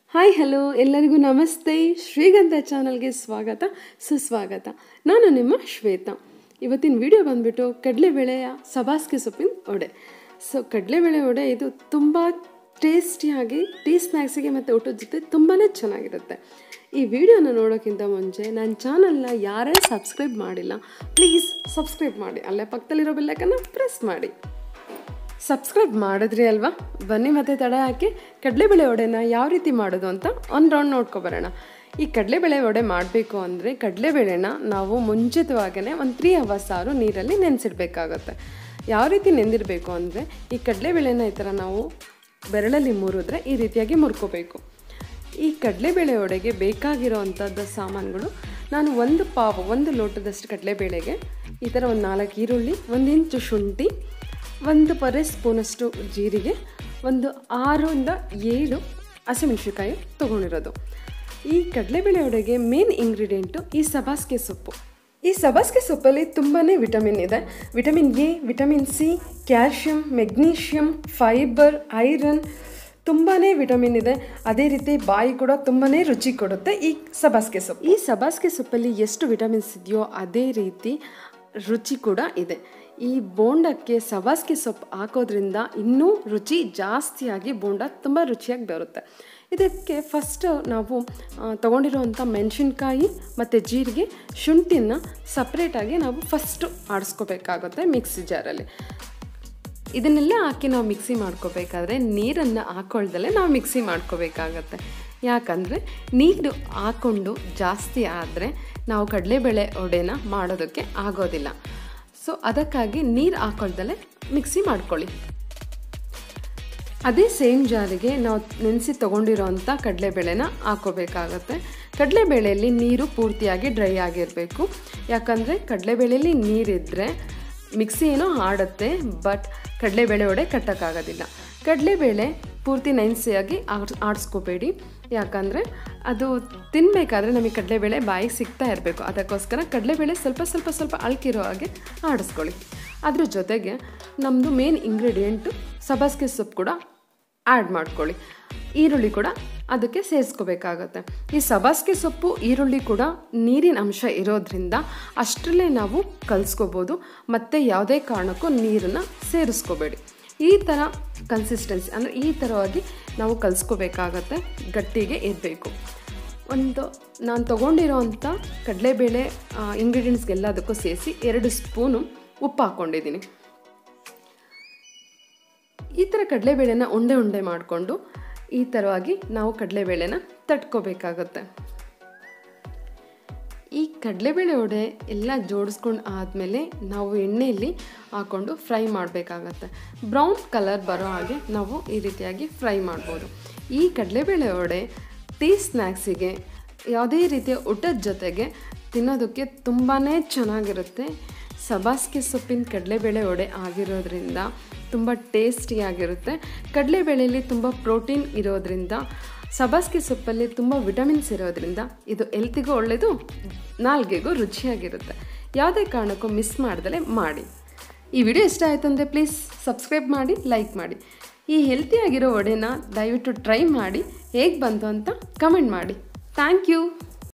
hi hello ಎಲ್ಲರಿಗೂ ನಮಸ್ತೆ ಶ್ರೀಗಂಧ ಚಾನಲ್ಗೆ ಸ್ವಾಗತ ಸುಸ್ವಾಗತ ನಾನು ನಿಮ್ಮ ಶ್ವೇತಾ ಇವತ್ತಿನ ವಿಡಿಯೋ ಬಂದ್ಬಿಟ್ಟು ಕಡಲೆಬೇಳೆಯ ಸಬಾಸ್ಗೆ ಸೊಪ್ಪಿನ ವಡೆ ಸೊ ಕಡಲೆಬೇಳೆ ವಡೆ ಇದು ತುಂಬ ಟೇಸ್ಟಿಯಾಗಿ ಟೀ ಸ್ನ್ಯಾಕ್ಸಿಗೆ ಮತ್ತು ಊಟದ ಜೊತೆ ತುಂಬಾ ಚೆನ್ನಾಗಿರುತ್ತೆ ಈ ವಿಡಿಯೋನ ನೋಡೋಕ್ಕಿಂತ ಮುಂಚೆ ನನ್ನ ಚಾನಲ್ನ ಯಾರೇ ಸಬ್ಸ್ಕ್ರೈಬ್ ಮಾಡಿಲ್ಲ ಪ್ಲೀಸ್ ಸಬ್ಸ್ಕ್ರೈಬ್ ಮಾಡಿ ಅಲ್ಲೇ ಪಕ್ಕದಲ್ಲಿರೋ ಬೆಲ್ಲೈಕನ್ನು ಪ್ರೆಸ್ ಮಾಡಿ ಸಬ್ಸ್ಕ್ರೈಬ್ ಮಾಡಿದ್ರಿ ಅಲ್ವಾ ಬನ್ನಿ ಮತ್ತೆ ತಡ ಹಾಕಿ ಕಡಲೆಬೇಳೆ ವಡೆನ ಯಾವ ರೀತಿ ಮಾಡೋದು ಅಂತ ಒಂದು ರೌಂಡ್ ನೋಡ್ಕೊಬರೋಣ ಈ ಕಡಲೆಬೇಳೆ ವಡೆ ಮಾಡಬೇಕು ಅಂದರೆ ಕಡಲೆಬೇಳೆನ ನಾವು ಮುಂಚಿತವಾಗೇ ಒಂದು ತ್ರೀ ಅವರ್ಸ್ ಆರು ನೀರಲ್ಲಿ ನೆನೆಸಿಡ್ಬೇಕಾಗತ್ತೆ ಯಾವ ರೀತಿ ನೆಂದಿರಬೇಕು ಅಂದರೆ ಈ ಕಡಲೆಬೇಳೆನ ಈ ಥರ ನಾವು ಬೆರಳಲ್ಲಿ ಮುರಿದ್ರೆ ಈ ರೀತಿಯಾಗಿ ಮುರ್ಕೋಬೇಕು ಈ ಕಡಲೆಬೇಳೆ ವಡೆಗೆ ಬೇಕಾಗಿರೋ ಅಂಥದ್ದು ಸಾಮಾನುಗಳು ನಾನು ಒಂದು ಪಾವು ಒಂದು ಲೋಟದಷ್ಟು ಕಡಲೆಬೇಳೆಗೆ ಈ ಥರ ಒಂದು ನಾಲ್ಕು ಈರುಳ್ಳಿ ಒಂದು ಇಂಚು ಶುಂಠಿ ಒಂದು ಪರೆ ಸ್ಪೂನಷ್ಟು ಜೀರಿಗೆ ಒಂದು ಆರರಿಂದ ಏಳು ಹಸಿಮೆಣಸಿನ್ಕಾಯಿ ತೊಗೊಂಡಿರೋದು ಈ ಕಡಲೆಬೇಳೆ ವಡೆಗೆ ಮೇನ್ ಇಂಗ್ರೀಡಿಯೆಂಟು ಈ ಸಬಾಸ್ಗೆ ಸೊಪ್ಪು ಈ ಸಬಾಸ್ಗೆ ಸೊಪ್ಪಲ್ಲಿ ತುಂಬಾ ವಿಟಮಿನ್ ಇದೆ vitamin A vitamin C calcium magnesium fibre iron ತುಂಬಾ ವಿಟಮಿನ್ ಇದೆ ಅದೇ ರೀತಿ ಬಾಯಿ ಕೂಡ ತುಂಬಾ ರುಚಿ ಕೊಡುತ್ತೆ ಈ ಸಬಾಸ್ಗೆ ಸೊಪ್ಪು ಈ ಸಬಾಸ್ಗೆ ಸೊಪ್ಪಲ್ಲಿ ಎಷ್ಟು ವಿಟಮಿನ್ಸ್ ಇದೆಯೋ ಅದೇ ರೀತಿ ರುಚಿ ಕೂಡ ಇದೆ ಈ ಬೋಂಡಕ್ಕೆ ಸಬಾಸ್ಗೆ ಸೊಪ್ಪು ಹಾಕೋದ್ರಿಂದ ಇನ್ನೂ ರುಚಿ ಜಾಸ್ತಿಯಾಗಿ ಬೋಂಡ ತುಂಬ ರುಚಿಯಾಗಿ ಬರುತ್ತೆ ಇದಕ್ಕೆ ಫಸ್ಟ್ ನಾವು ತೊಗೊಂಡಿರೋವಂಥ ಮೆಣಸಿನ್ಕಾಯಿ ಮತ್ತು ಜೀರಿಗೆ ಶುಂಠಿನ ಸಪ್ರೇಟಾಗಿ ನಾವು ಫಸ್ಟು ಆಡಿಸ್ಕೋಬೇಕಾಗುತ್ತೆ ಮಿಕ್ಸಿ ಜಾರಲ್ಲಿ ಇದನ್ನೆಲ್ಲ ಹಾಕಿ ನಾವು ಮಿಕ್ಸಿ ಮಾಡ್ಕೋಬೇಕಾದ್ರೆ ನೀರನ್ನು ಹಾಕೊಳ್ದಲ್ಲೇ ನಾವು ಮಿಕ್ಸಿ ಮಾಡ್ಕೋಬೇಕಾಗತ್ತೆ ಯಾಕಂದರೆ ನೀರು ಹಾಕ್ಕೊಂಡು ಜಾಸ್ತಿ ಆದರೆ ನಾವು ಕಡಲೆಬೇಳೆ ಒಡೆನ ಮಾಡೋದಕ್ಕೆ ಆಗೋದಿಲ್ಲ ಸೊ ಅದಕ್ಕಾಗಿ ನೀರು ಹಾಕೊಳ್ದಲ್ಲೇ ಮಿಕ್ಸಿ ಮಾಡ್ಕೊಳ್ಳಿ ಅದೇ ಸೇಮ್ ಜಾರಿಗೆ ನಾವು ನೆನೆಸಿ ತೊಗೊಂಡಿರೋವಂಥ ಕಡಲೆಬೇಳೆನ ಹಾಕೋಬೇಕಾಗತ್ತೆ ಕಡಲೆಬೇಳೆಯಲ್ಲಿ ನೀರು ಪೂರ್ತಿಯಾಗಿ ಡ್ರೈ ಆಗಿರಬೇಕು ಯಾಕಂದರೆ ಕಡಲೆಬೇಳೆಯಲ್ಲಿ ನೀರಿದ್ದರೆ ಮಿಕ್ಸಿ ಏನೋ ಆಡುತ್ತೆ ಬಟ್ ಕಡಲೆಬೇಳೆ ವಡೆ ಕಟ್ಟೋಕ್ಕಾಗೋದಿಲ್ಲ ಕಡಲೆಬೇಳೆ ಪೂರ್ತಿ ನೈನ್ಸಿಯಾಗಿ ಆಡಿಸ್ಕೋಬೇಡಿ ಯಾಕಂದರೆ ಅದು ತಿನ್ನಬೇಕಾದ್ರೆ ನಮಗೆ ಕಡಲೆಬೇಳೆ ಬಾಯಿಗೆ ಸಿಗ್ತಾ ಇರಬೇಕು ಅದಕ್ಕೋಸ್ಕರ ಕಡಲೆಬೇಳೆ ಸ್ವಲ್ಪ ಸ್ವಲ್ಪ ಸ್ವಲ್ಪ ಅಳ್ಕಿರೋ ಹಾಗೆ ಆಡಿಸ್ಕೊಳ್ಳಿ ಅದ್ರ ಜೊತೆಗೆ ನಮ್ಮದು ಮೇನ್ ಇಂಗ್ರೀಡಿಯೆಂಟು ಸಬಸ್ಗೆ ಸೊಪ್ಪು ಕೂಡ ಆ್ಯಡ್ ಮಾಡ್ಕೊಳ್ಳಿ ಈರುಳ್ಳಿ ಕೂಡ ಅದಕ್ಕೆ ಸೇರಿಸ್ಕೋಬೇಕಾಗತ್ತೆ ಈ ಸಬಾಸ್ಗೆ ಸೊಪ್ಪು ಈರುಳ್ಳಿ ಕೂಡ ನೀರಿನ ಅಂಶ ಇರೋದ್ರಿಂದ ಅಷ್ಟರಲ್ಲೇ ನಾವು ಕಲಿಸ್ಕೋಬೋದು ಮತ್ತು ಯಾವುದೇ ಕಾರಣಕ್ಕೂ ನೀರನ್ನು ಸೇರಿಸ್ಕೋಬೇಡಿ ಈ ಥರ ಕನ್ಸಿಸ್ಟೆನ್ಸಿ ಅಂದರೆ ಈ ಥರವಾಗಿ ನಾವು ಕಲಿಸ್ಕೋಬೇಕಾಗತ್ತೆ ಗಟ್ಟಿಗೆ ಇರಬೇಕು ಒಂದು ನಾನು ತೊಗೊಂಡಿರೋವಂಥ ಕಡಲೆಬೇಳೆ ಇಂಗ್ರೀಡಿಯೆಂಟ್ಸ್ಗೆಲ್ಲದಕ್ಕೂ ಸೇರಿಸಿ ಎರಡು ಸ್ಪೂನು ಉಪ್ಪು ಹಾಕ್ಕೊಂಡಿದ್ದೀನಿ ಈ ಥರ ಕಡಲೆಬೇಳೆನ ಉಂಡೆ ಉಂಡೆ ಮಾಡಿಕೊಂಡು ಈ ಥರವಾಗಿ ನಾವು ಕಡಲೆಬೇಳೆನ ತಟ್ಕೋಬೇಕಾಗತ್ತೆ ಈ ಕಡಲೆಬೇಳೆ ವಡೆ ಎಲ್ಲ ಜೋಡಿಸ್ಕೊಂಡು ಆದಮೇಲೆ ನಾವು ಎಣ್ಣೆಯಲ್ಲಿ ಹಾಕ್ಕೊಂಡು ಫ್ರೈ ಮಾಡಬೇಕಾಗತ್ತೆ ಬ್ರೌನ್ ಕಲರ್ ಬರೋ ಹಾಗೆ ನಾವು ಈ ರೀತಿಯಾಗಿ ಫ್ರೈ ಮಾಡ್ಬೋದು ಈ ಕಡಲೆಬೇಳೆ ವಡೆ ಟೀ ಸ್ನ್ಯಾಕ್ಸಿಗೆ ಯಾವುದೇ ರೀತಿಯ ಊಟದ ಜೊತೆಗೆ ತಿನ್ನೋದಕ್ಕೆ ತುಂಬಾ ಚೆನ್ನಾಗಿರುತ್ತೆ ಸಬಾಸ್ಗೆ ಸೊಪ್ಪಿನ ಕಡಲೆಬೇಳೆ ವಡೆ ಆಗಿರೋದ್ರಿಂದ ತುಂಬ ಟೇಸ್ಟಿಯಾಗಿರುತ್ತೆ ಕಡಲೆಬೇಳೆಯಲ್ಲಿ ತುಂಬ ಪ್ರೋಟೀನ್ ಇರೋದ್ರಿಂದ ಸಬಾಸ್ಗೆ ಸೊಪ್ಪಲ್ಲಿ ತುಂಬ ವಿಟಮಿನ್ಸ್ ಇರೋದ್ರಿಂದ ಇದು ಎಲ್ತಿಗೂ ಒಳ್ಳೆಯದು ನಾಲ್ಗೆಗೂ ರುಚಿಯಾಗಿರುತ್ತೆ ಯಾವುದೇ ಕಾರಣಕ್ಕೂ ಮಿಸ್ ಮಾಡ್ದಲೇ ಮಾಡಿ ಈ ವಿಡಿಯೋ ಇಷ್ಟ ಆಯಿತು ಅಂದರೆ ಪ್ಲೀಸ್ ಸಬ್ಸ್ಕ್ರೈಬ್ ಮಾಡಿ ಲೈಕ್ ಮಾಡಿ ಈ ಹೆಲ್ತಿಯಾಗಿರೋ ವಡೆನ ದಯವಿಟ್ಟು ಟ್ರೈ ಮಾಡಿ ಹೇಗೆ ಬಂತು ಅಂತ ಕಮೆಂಟ್ ಮಾಡಿ ಥ್ಯಾಂಕ್ ಯು